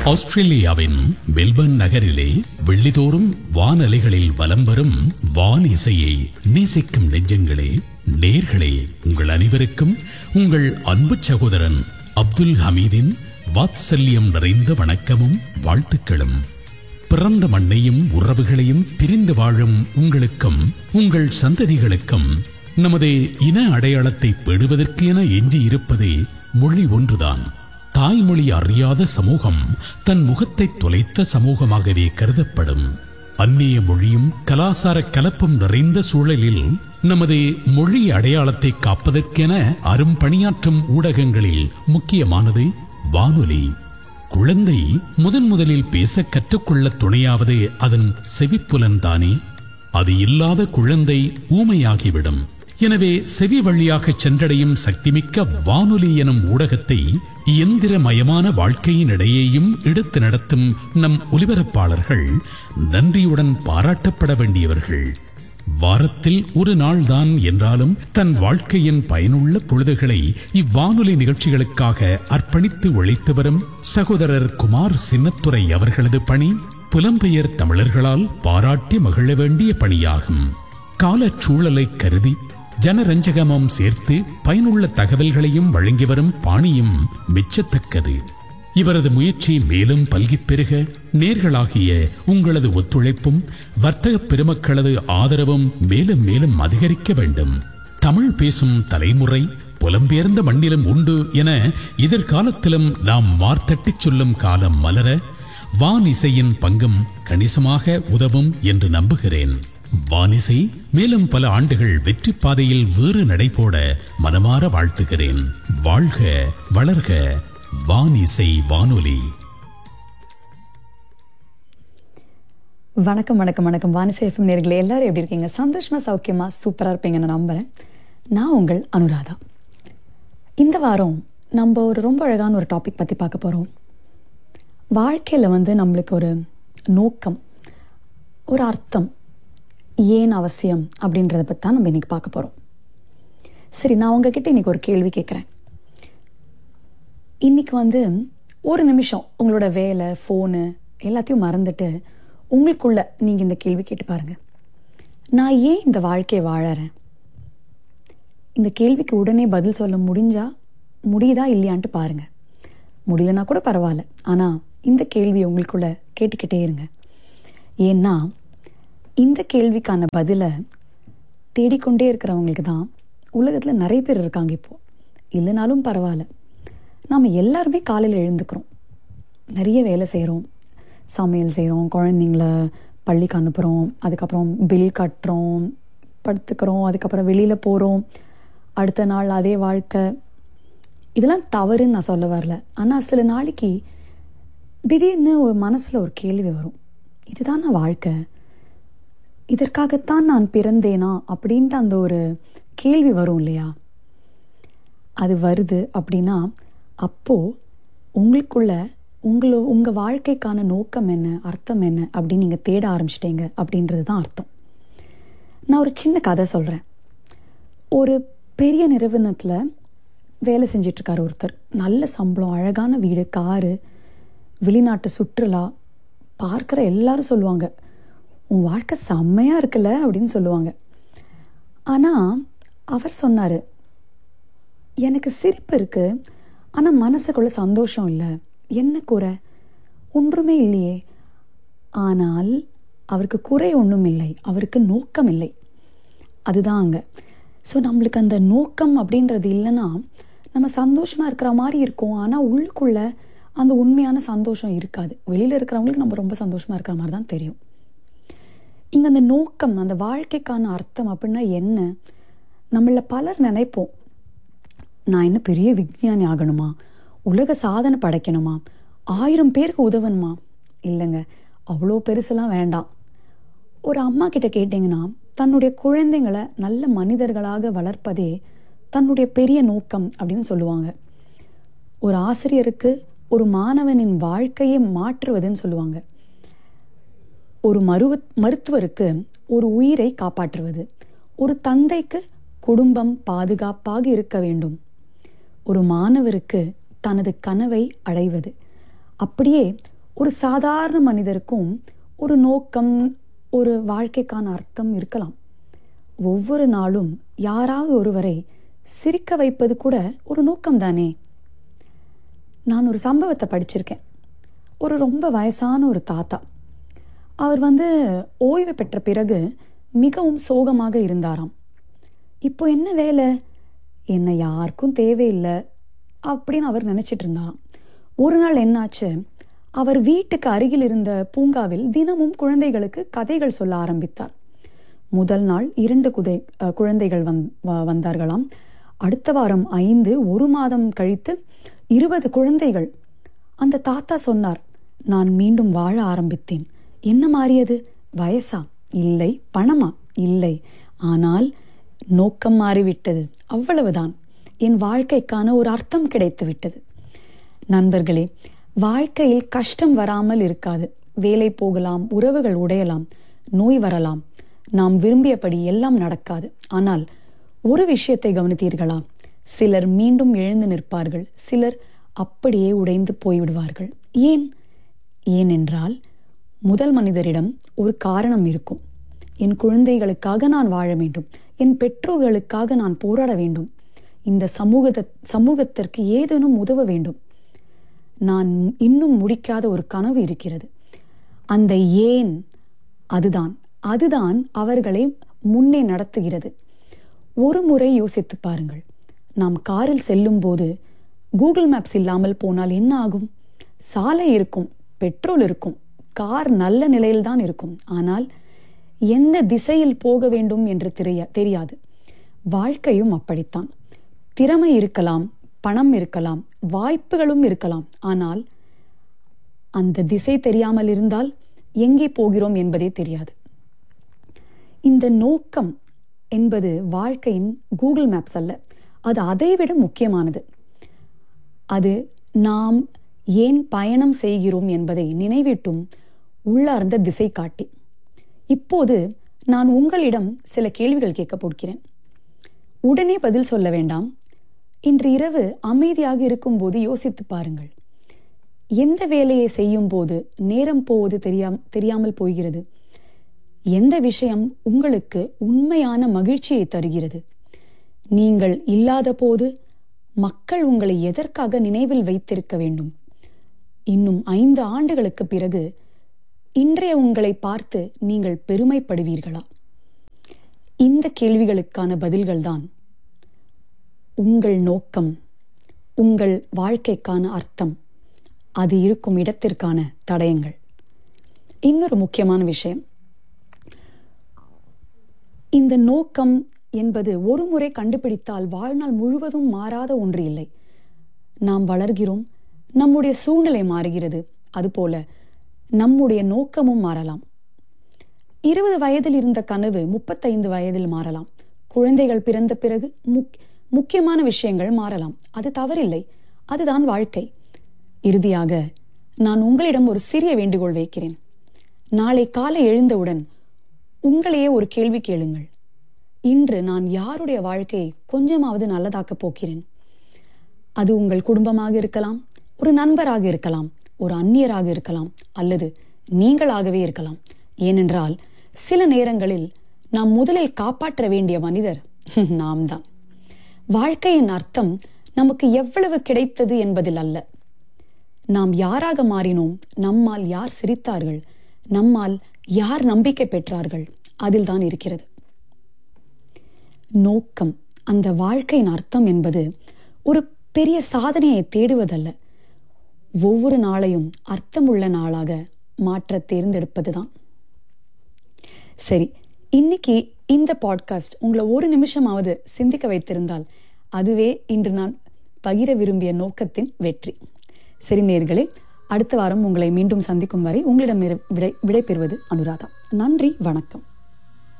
ஆஸ்திரேலியாவின் மெல்பர்ன் நகரிலே வெள்ளிதோறும் வானலைகளில் வலம் வரும் வான் இசையை நேசிக்கும் நெஞ்சங்களே நேர்களே உங்கள் அனைவருக்கும் உங்கள் அன்பு சகோதரன் அப்துல் ஹமீதின் வாத்சல்யம் நிறைந்த வணக்கமும் வாழ்த்துக்களும் பிறந்த மண்ணையும் உறவுகளையும் பிரிந்து வாழும் உங்களுக்கும் உங்கள் சந்ததிகளுக்கும் நமது இன அடையாளத்தை பெறுவதற்கு என எஞ்சி இருப்பதே மொழி ஒன்றுதான் தாய்மொழி அறியாத சமூகம் தன் முகத்தை தொலைத்த சமூகமாகவே கருதப்படும் அந்நிய மொழியும் கலாசார கலப்பும் நிறைந்த சூழலில் நமது மொழி அடையாளத்தை காப்பதற்கென அரும்பணியாற்றும் ஊடகங்களில் முக்கியமானது வானொலி குழந்தை முதன் முதலில் பேச கற்றுக்கொள்ள துணையாவது அதன் செவிப்புலன்தானே அது இல்லாத குழந்தை ஊமையாகிவிடும் எனவே செவி வழியாக சென்றடையும் சக்திமிக்க வானொலி எனும் ஊடகத்தை இயந்திரமயமான வாழ்க்கையின் இடையேயும் எடுத்து நடத்தும் நம் ஒலிபரப்பாளர்கள் நன்றியுடன் பாராட்டப்பட வேண்டியவர்கள் வாரத்தில் ஒரு நாள்தான் என்றாலும் தன் வாழ்க்கையின் பயனுள்ள பொழுதுகளை இவ்வானொலி நிகழ்ச்சிகளுக்காக அர்ப்பணித்து உழைத்து வரும் சகோதரர் குமார் சின்னத்துரை அவர்களது பணி புலம்பெயர் தமிழர்களால் பாராட்டி மகிழ வேண்டிய பணியாகும் காலச்சூழலை கருதி ஜனரஞ்சகமும் சேர்த்து பயனுள்ள தகவல்களையும் வழங்கி வரும் பாணியும் மெச்சத்தக்கது இவரது முயற்சி மேலும் பல்கிப் பெருக நேர்களாகிய உங்களது ஒத்துழைப்பும் வர்த்தக பெருமக்களது ஆதரவும் மேலும் மேலும் அதிகரிக்க வேண்டும் தமிழ் பேசும் தலைமுறை புலம்பெயர்ந்த மண்ணிலும் உண்டு என எதிர்காலத்திலும் நாம் மார்த்தட்டிச் சொல்லும் காலம் மலர வான் இசையின் பங்கும் கணிசமாக உதவும் என்று நம்புகிறேன் வானிசை மேலும் பல ஆண்டுகள் வெற்றி பாதையில் வேறு நடைபோட மனமாற வாழ்த்துகிறேன் வாழ்க வளர்க வானிசை வானொலி வணக்கம் வணக்கம் வணக்கம் வானிசை எஃப்எம் நேர்களே எல்லாரும் எப்படி இருக்கீங்க சந்தோஷமா சௌக்கியமா சூப்பரா இருப்பீங்கன்னு நான் நம்புறேன் நான் உங்கள் அனுராதா இந்த வாரம் நம்ம ஒரு ரொம்ப அழகான ஒரு டாபிக் பத்தி பார்க்க போறோம் வாழ்க்கையில வந்து நம்மளுக்கு ஒரு நோக்கம் ஒரு அர்த்தம் ஏன் அவசியம் அப்படின்றத பற்றி தான் நம்ம இன்னைக்கு பார்க்க போறோம் சரி நான் உங்ககிட்ட இன்னைக்கு ஒரு கேள்வி கேட்குறேன் இன்னைக்கு வந்து ஒரு நிமிஷம் உங்களோட வேலை ஃபோனு எல்லாத்தையும் மறந்துட்டு உங்களுக்குள்ள நீங்கள் இந்த கேள்வி கேட்டு பாருங்க நான் ஏன் இந்த வாழ்க்கையை வாழறேன் இந்த கேள்விக்கு உடனே பதில் சொல்ல முடிஞ்சா முடியுதா இல்லையான்ட்டு பாருங்க முடியலனா கூட பரவாயில்ல ஆனால் இந்த கேள்வியை உங்களுக்குள்ள கேட்டுக்கிட்டே இருங்க ஏன்னா இந்த கேள்விக்கான பதிலை தேடிக்கொண்டே இருக்கிறவங்களுக்கு தான் உலகத்தில் நிறைய பேர் இருக்காங்க இப்போ இல்லைனாலும் பரவாயில்ல நாம் எல்லாருமே காலையில் எழுந்துக்கிறோம் நிறைய வேலை செய்கிறோம் சமையல் செய்கிறோம் குழந்தைங்கள பள்ளிக்கு அனுப்புகிறோம் அதுக்கப்புறம் பில் கட்டுறோம் படுத்துக்கிறோம் அதுக்கப்புறம் வெளியில் போகிறோம் அடுத்த நாள் அதே வாழ்க்கை இதெல்லாம் தவறுன்னு நான் சொல்ல வரல ஆனால் சில நாளைக்கு திடீர்னு ஒரு மனசில் ஒரு கேள்வி வரும் இதுதான் நான் வாழ்க்கை இதற்காகத்தான் நான் பிறந்தேனா அப்படின்ட்டு அந்த ஒரு கேள்வி வரும் இல்லையா அது வருது அப்படின்னா அப்போது உங்களுக்குள்ள உங்களோ உங்கள் வாழ்க்கைக்கான நோக்கம் என்ன அர்த்தம் என்ன அப்படின்னு நீங்கள் தேட ஆரம்பிச்சிட்டீங்க அப்படின்றது தான் அர்த்தம் நான் ஒரு சின்ன கதை சொல்கிறேன் ஒரு பெரிய நிறுவனத்தில் வேலை செஞ்சிட்ருக்காரு ஒருத்தர் நல்ல சம்பளம் அழகான வீடு காரு வெளிநாட்டு சுற்றுலா பார்க்குற எல்லாரும் சொல்லுவாங்க உன் வாழ்க்கை செம்மையாக இருக்குல்ல அப்படின்னு சொல்லுவாங்க ஆனால் அவர் சொன்னார் எனக்கு சிரிப்பு இருக்குது ஆனால் மனசுக்குள்ள சந்தோஷம் இல்லை என்ன குறை ஒன்றுமே இல்லையே ஆனால் அவருக்கு குறை ஒன்றும் இல்லை அவருக்கு நோக்கம் இல்லை அதுதான் அங்கே ஸோ நம்மளுக்கு அந்த நோக்கம் அப்படின்றது இல்லைன்னா நம்ம சந்தோஷமாக இருக்கிற மாதிரி இருக்கும் ஆனால் உள்ளுக்குள்ள அந்த உண்மையான சந்தோஷம் இருக்காது வெளியில் இருக்கிறவங்களுக்கு நம்ம ரொம்ப சந்தோஷமாக இருக்கிற மாதிரி தான் தெரியும் இங்கே அந்த நோக்கம் அந்த வாழ்க்கைக்கான அர்த்தம் அப்படின்னா என்ன நம்மள பலர் நினைப்போம் நான் என்ன பெரிய விஞ்ஞானி ஆகணுமா உலக சாதனை படைக்கணுமா ஆயிரம் பேருக்கு உதவணுமா இல்லைங்க அவ்வளோ பெருசெல்லாம் வேண்டாம் ஒரு அம்மா கிட்ட கேட்டிங்கன்னா தன்னுடைய குழந்தைங்களை நல்ல மனிதர்களாக வளர்ப்பதே தன்னுடைய பெரிய நோக்கம் அப்படின்னு சொல்லுவாங்க ஒரு ஆசிரியருக்கு ஒரு மாணவனின் வாழ்க்கையை மாற்றுவதுன்னு சொல்லுவாங்க ஒரு மருவ மருத்துவருக்கு ஒரு உயிரை காப்பாற்றுவது ஒரு தந்தைக்கு குடும்பம் பாதுகாப்பாக இருக்க வேண்டும் ஒரு மாணவருக்கு தனது கனவை அடைவது அப்படியே ஒரு சாதாரண மனிதருக்கும் ஒரு நோக்கம் ஒரு வாழ்க்கைக்கான அர்த்தம் இருக்கலாம் ஒவ்வொரு நாளும் யாராவது ஒருவரை சிரிக்க வைப்பது கூட ஒரு நோக்கம் தானே நான் ஒரு சம்பவத்தை படிச்சிருக்கேன் ஒரு ரொம்ப வயசான ஒரு தாத்தா அவர் வந்து ஓய்வு பெற்ற பிறகு மிகவும் சோகமாக இருந்தாராம் இப்போ என்ன வேலை என்ன யாருக்கும் தேவையில்லை அப்படின்னு அவர் நினச்சிட்டு இருந்தாராம் ஒரு நாள் என்னாச்சு அவர் வீட்டுக்கு அருகில் இருந்த பூங்காவில் தினமும் குழந்தைகளுக்கு கதைகள் சொல்ல ஆரம்பித்தார் முதல் நாள் இரண்டு குதை அஹ், குழந்தைகள் வந் வ- வந்தார்களாம் அடுத்த வாரம் ஐந்து ஒரு மாதம் கழித்து இருபது குழந்தைகள் அந்த தாத்தா சொன்னார் நான் மீண்டும் வாழ ஆரம்பித்தேன் என்ன மாறியது வயசா இல்லை பணமா இல்லை ஆனால் நோக்கம் மாறிவிட்டது அவ்வளவுதான் என் வாழ்க்கைக்கான ஒரு அர்த்தம் கிடைத்து விட்டது நண்பர்களே வாழ்க்கையில் கஷ்டம் வராமல் இருக்காது வேலை போகலாம் உறவுகள் உடையலாம் நோய் வரலாம் நாம் விரும்பியபடி எல்லாம் நடக்காது ஆனால் ஒரு விஷயத்தை கவனித்தீர்களா சிலர் மீண்டும் எழுந்து நிற்பார்கள் சிலர் அப்படியே உடைந்து போய்விடுவார்கள் ஏன் ஏனென்றால் முதல் மனிதரிடம் ஒரு காரணம் இருக்கும் என் குழந்தைகளுக்காக நான் வாழ வேண்டும் என் பெற்றோர்களுக்காக நான் போராட வேண்டும் இந்த சமூகத்த சமூகத்திற்கு ஏதேனும் உதவ வேண்டும் நான் இன்னும் முடிக்காத ஒரு கனவு இருக்கிறது அந்த ஏன் அதுதான் அதுதான் அவர்களை முன்னே நடத்துகிறது ஒரு முறை யோசித்து பாருங்கள் நாம் காரில் செல்லும்போது கூகுள் மேப்ஸ் இல்லாமல் போனால் என்ன ஆகும் சாலை இருக்கும் பெட்ரோல் இருக்கும் கார் நல்ல நிலையில்தான் இருக்கும் ஆனால் எந்த திசையில் போக வேண்டும் என்று தெரிய தெரியாது வாழ்க்கையும் அப்படித்தான் திறமை இருக்கலாம் பணம் இருக்கலாம் வாய்ப்புகளும் இருக்கலாம் ஆனால் அந்த திசை தெரியாமல் இருந்தால் எங்கே போகிறோம் என்பதே தெரியாது இந்த நோக்கம் என்பது வாழ்க்கையின் கூகுள் மேப்ஸ் அல்ல அது அதைவிட முக்கியமானது அது நாம் ஏன் பயணம் செய்கிறோம் என்பதை நினைவீட்டும் உள்ளார்ந்த திசை காட்டி இப்போது நான் உங்களிடம் சில கேள்விகள் கேட்கப் போகிறேன் உடனே பதில் சொல்ல வேண்டாம் இன்று இரவு அமைதியாக இருக்கும்போது யோசித்து பாருங்கள் எந்த வேலையை செய்யும் போது நேரம் போவது தெரியாம தெரியாமல் போகிறது எந்த விஷயம் உங்களுக்கு உண்மையான மகிழ்ச்சியை தருகிறது நீங்கள் இல்லாத போது மக்கள் உங்களை எதற்காக நினைவில் வைத்திருக்க வேண்டும் இன்னும் ஐந்து ஆண்டுகளுக்கு பிறகு இன்றைய உங்களை பார்த்து நீங்கள் பெருமைப்படுவீர்களா இந்த கேள்விகளுக்கான பதில்கள்தான் உங்கள் நோக்கம் உங்கள் வாழ்க்கைக்கான அர்த்தம் அது இருக்கும் இடத்திற்கான தடயங்கள் இன்னொரு முக்கியமான விஷயம் இந்த நோக்கம் என்பது ஒரு முறை கண்டுபிடித்தால் வாழ்நாள் முழுவதும் மாறாத ஒன்று இல்லை நாம் வளர்கிறோம் நம்முடைய சூழ்நிலை மாறுகிறது அதுபோல நம்முடைய நோக்கமும் மாறலாம் இருபது வயதில் இருந்த கனவு முப்பத்தைந்து வயதில் மாறலாம் குழந்தைகள் பிறந்த பிறகு முக் முக்கியமான விஷயங்கள் மாறலாம் அது தவறில்லை அதுதான் வாழ்க்கை இறுதியாக நான் உங்களிடம் ஒரு சிறிய வேண்டுகோள் வைக்கிறேன் நாளை காலை எழுந்தவுடன் உங்களையே ஒரு கேள்வி கேளுங்கள் இன்று நான் யாருடைய வாழ்க்கையை கொஞ்சமாவது நல்லதாக்கப் போகிறேன் அது உங்கள் குடும்பமாக இருக்கலாம் ஒரு நண்பராக இருக்கலாம் ஒரு அந்நியராக இருக்கலாம் அல்லது நீங்களாகவே இருக்கலாம் ஏனென்றால் சில நேரங்களில் நாம் முதலில் காப்பாற்ற வேண்டிய மனிதர் நாம் தான் வாழ்க்கையின் அர்த்தம் நமக்கு எவ்வளவு கிடைத்தது என்பதில் அல்ல நாம் யாராக மாறினோம் நம்மால் யார் சிரித்தார்கள் நம்மால் யார் நம்பிக்கை பெற்றார்கள் அதில் தான் இருக்கிறது நோக்கம் அந்த வாழ்க்கையின் அர்த்தம் என்பது ஒரு பெரிய சாதனையை தேடுவதல்ல ஒவ்வொரு நாளையும் அர்த்தமுள்ள நாளாக மாற்ற தேர்ந்தெடுப்பதுதான் சரி இன்னைக்கு இந்த பாட்காஸ்ட் உங்களை ஒரு நிமிஷமாவது சிந்திக்க வைத்திருந்தால் அதுவே இன்று நான் பகிர விரும்பிய நோக்கத்தின் வெற்றி சரி நேர்களே அடுத்த வாரம் உங்களை மீண்டும் சந்திக்கும் வரை உங்களிடம் விடை விடைபெறுவது அனுராதா நன்றி வணக்கம்